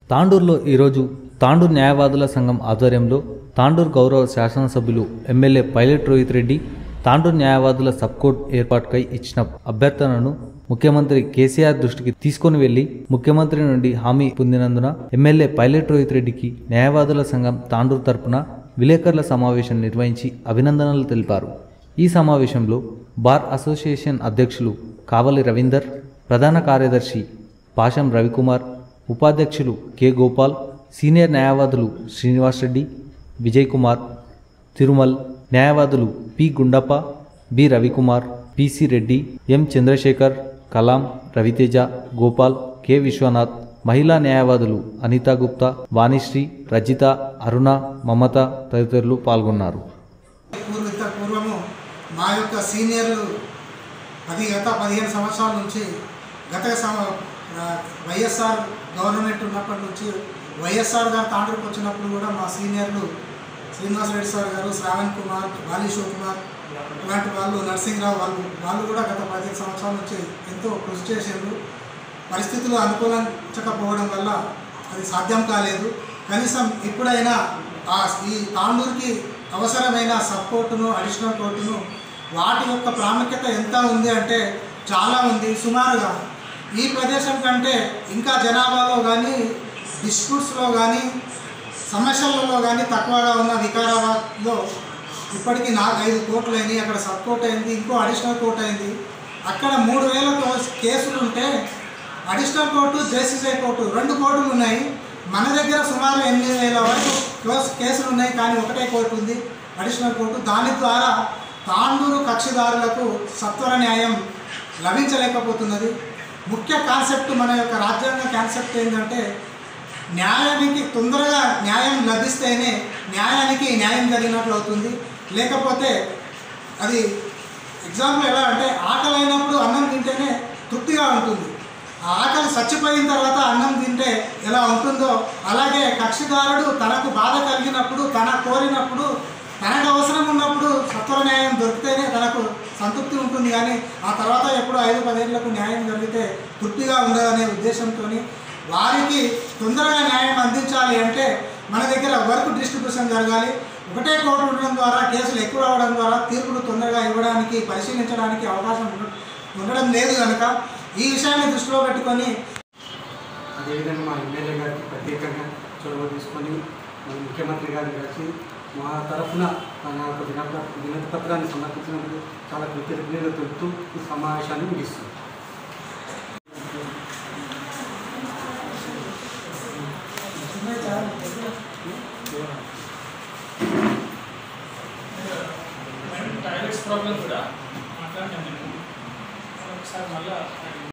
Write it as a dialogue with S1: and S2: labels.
S1: తాండూరులో ఈరోజు తాండూరు న్యాయవాదుల సంఘం ఆధ్వర్యంలో తాండూరు గౌరవ శాసనసభ్యులు ఎమ్మెల్యే పైలట్ రోహిత్ రెడ్డి తాండూరు న్యాయవాదుల సబ్కోర్ట్ ఏర్పాటుకై ఇచ్చిన అభ్యర్థనను ముఖ్యమంత్రి కేసీఆర్ దృష్టికి తీసుకొని వెళ్లి ముఖ్యమంత్రి నుండి హామీ పొందినందున ఎమ్మెల్యే పైలట్ రోహిత్ రెడ్డికి న్యాయవాదుల సంఘం తాండూరు తరపున విలేకరుల సమావేశం నిర్వహించి అభినందనలు తెలిపారు ఈ సమావేశంలో బార్ అసోసియేషన్ అధ్యక్షులు కావలి రవీందర్ ప్రధాన కార్యదర్శి పాషం రవికుమార్ ఉపాధ్యక్షులు కె గోపాల్ సీనియర్ న్యాయవాదులు శ్రీనివాస్ రెడ్డి విజయ్ కుమార్ తిరుమల్ న్యాయవాదులు P Gundappa B Ravikumar PC Reddy M Chandrashekar Kalam Raviteja Gopal K Vishwanath మహిళా న్యాయవాదులు అనితా గుప్తా వాణిశ్రీ రజిత అరుణ మమత తదితరులు పాల్గొన్నారు
S2: పూర్విత పూర్వము మా యొక్క సీనియర్లు పది గత పదిహేను సంవత్సరాల నుంచి గత సమ ఆ, వైఎస్ఆర్ గవర్నమెంట్ ఉన్నప్పటి నుంచి వైఎస్ఆర్ గారు తాండ్రుకు వచ్చినప్పుడు కూడా మా సీనియర్లు శ్రీనివాసరెడ్డి సార్ గారు శ్రావణ్ కుమార్ బాలి కుమార్ ఇలాంటి వాళ్ళు నరసింహరావు వాళ్ళు వాళ్ళు కూడా గత పదిహేను సంవత్సరాల నుంచి ఎంతో కృషి చేసారు పరిస్థితులు అనుకూలించకపోవడం వల్ల అది సాధ్యం కాలేదు కనీసం ఇప్పుడైనా ఆ ఈ తాండూరుకి అవసరమైన సబ్ కోర్టును అడిషనల్ కోర్టును వాటి యొక్క ప్రాముఖ్యత ఎంత ఉంది అంటే చాలా ఉంది సుమారుగా ఈ ప్రదేశం కంటే ఇంకా జనాభాలో కానీ డిస్ప్యూట్స్లో కానీ సమస్యలలో కానీ తక్కువగా ఉన్న వికారాబాద్లో ఇప్పటికీ నాకు ఐదు కోట్లు అయినాయి అక్కడ సబ్ కోర్ట్ అయింది ఇంకో అడిషనల్ కోర్ట్ అయింది అక్కడ మూడు వేల కో- కేసులు ఉంటే అడిషనల్ కోర్టు జేసీసీ కోర్టు రెండు కోర్టులు ఉన్నాయి మన దగ్గర సుమారు ఎనిమిది వేల వరకు క్లోజ్ కేసులు ఉన్నాయి కానీ ఒకటే కోర్టు ఉంది అడిషనల్ కోర్టు దాని ద్వారా తాండూరు కక్షిదారులకు సత్వర న్యాయం లభించలేకపోతున్నది ముఖ్య కాన్సెప్ట్ మన యొక్క రాజ్యాంగ కాన్సెప్ట్ ఏంటంటే న్యాయానికి తొందరగా న్యాయం లభిస్తేనే న్యాయానికి న్యాయం జరిగినట్లు అవుతుంది లేకపోతే అది ఎగ్జాంపుల్ ఎలా అంటే ఆకలి అయినప్పుడు అన్నం తింటేనే తృప్తిగా ఉంటుంది ఆ ఆకలి చచ్చిపోయిన తర్వాత అన్నం తింటే ఎలా ఉంటుందో అలాగే కక్షిదారుడు తనకు బాధ కలిగినప్పుడు తన కోరినప్పుడు తనకు అవసరం ఉన్నప్పుడు సత్వర న్యాయం దొరికితేనే తనకు సంతృప్తి ఉంటుంది కానీ ఆ తర్వాత ఎప్పుడు ఐదు పదేళ్లకు న్యాయం జరిగితే తృప్తిగా ఉండదనే ఉద్దేశంతో వారికి తొందరగా న్యాయం అందించాలి అంటే మన దగ్గర వర్క్ డిస్ట్రిబ్యూషన్ జరగాలి ఒకటే కోర్టు ఉండడం ద్వారా కేసులు ఎక్కువ రావడం ద్వారా తీర్పులు తొందరగా ఇవ్వడానికి పరిశీలించడానికి అవకాశం ఉండ- ఉండడం లేదు కనుక ఈ విషయాన్ని దృష్టిలో పెట్టుకొని
S3: అదేవిధంగా మా ఎమ్మెల్యే గారికి ప్రత్యేకంగా చొరవ తీసుకొని మన ముఖ్యమంత్రి గారిని కలిసి మా తరఫున మన యొక్క వినత వినతి పత్రాన్ని సమర్పించినందుకు చాలా కృతజ్ఞతలు తెలుపుతూ ఈ సమావేశాన్ని ముగిస్తుంది
S4: టాయిలెట్స్ ప్రాబ్లం కూడా మాట్లాడినాం నేను ఒకసారి మళ్ళా